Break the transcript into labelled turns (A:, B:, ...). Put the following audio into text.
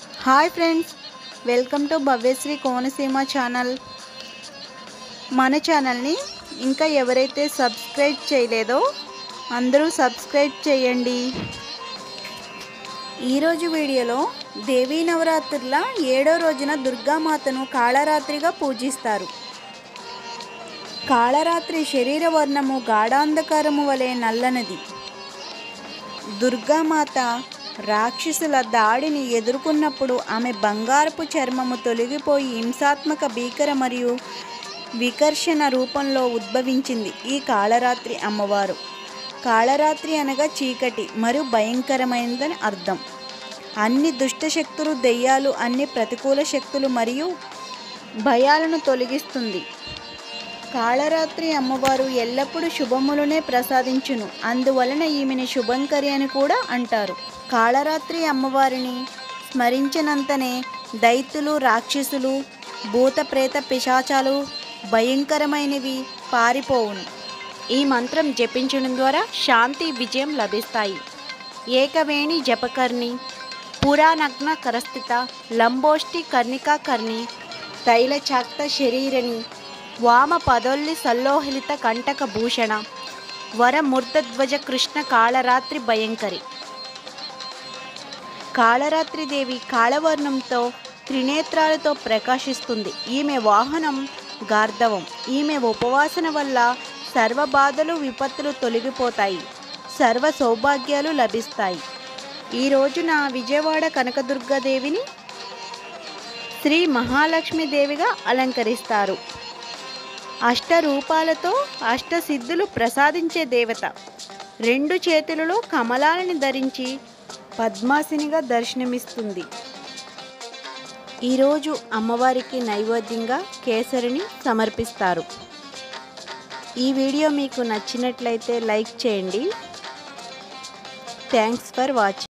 A: hi friends welcome to Bhavyasri Konaseema channel మన ఛానల్ని ఇంకా ఎవరైతే సబ్స్క్రైబ్ చేయలేదో అందరూ సబ్స్క్రైబ్ చేయండి ఈరోజు వీడియోలో దేవీ నవరాత్రుల ఏడో రోజున దుర్గామాతను కాళరాత్రిగా పూజిస్తారు కాళరాత్రి శరీర వర్ణము గాఢాంధకారము వలె నల్లనది దుర్గామాత రాక్షసుల దాడిని ఎదుర్కొన్నప్పుడు ఆమె బంగారపు చర్మము తొలగిపోయి హింసాత్మక భీకర మరియు వికర్షణ రూపంలో ఉద్భవించింది ఈ కాళరాత్రి అమ్మవారు కాళరాత్రి అనగా చీకటి మరియు భయంకరమైనదని అర్థం అన్ని దుష్ట శక్తులు దెయ్యాలు అన్ని ప్రతికూల శక్తులు మరియు భయాలను తొలగిస్తుంది కాళరాత్రి అమ్మవారు ఎల్లప్పుడూ శుభములనే ప్రసాదించును అందువలన ఈమెని శుభంకరి అని కూడా అంటారు కాళరాత్రి అమ్మవారిని స్మరించినంతనే దైత్యులు రాక్షసులు భూత ప్రేత పిశాచాలు భయంకరమైనవి పారిపోవును ఈ మంత్రం జపించడం ద్వారా శాంతి విజయం లభిస్తాయి ఏకవేణి జపకర్ణి పురానగ్న కరస్థిత లంబోష్టి కర్ణికా కర్ణి తైలచాక్త శరీరని వామ పదొల్లి సల్లోహిలిత కంటక భూషణ వరమూర్తధ్వజ కృష్ణ కాళరాత్రి భయంకరి కాళరాత్రి దేవి కాళవర్ణంతో త్రినేత్రాలతో ప్రకాశిస్తుంది ఈమె వాహనం గార్ధవం ఈమె ఉపవాసన వల్ల సర్వ బాధలు విపత్తులు తొలగిపోతాయి సర్వ సౌభాగ్యాలు లభిస్తాయి ఈ రోజున విజయవాడ కనకదుర్గాదేవిని శ్రీ మహాలక్ష్మీదేవిగా అలంకరిస్తారు అష్ట రూపాలతో అష్ట సిద్ధులు ప్రసాదించే దేవత రెండు చేతులలో కమలాలని ధరించి పద్మాసినిగా దర్శనమిస్తుంది ఈరోజు అమ్మవారికి నైవేద్యంగా కేసరిని సమర్పిస్తారు ఈ వీడియో మీకు నచ్చినట్లయితే లైక్ చేయండి థ్యాంక్స్ ఫర్ వాచింగ్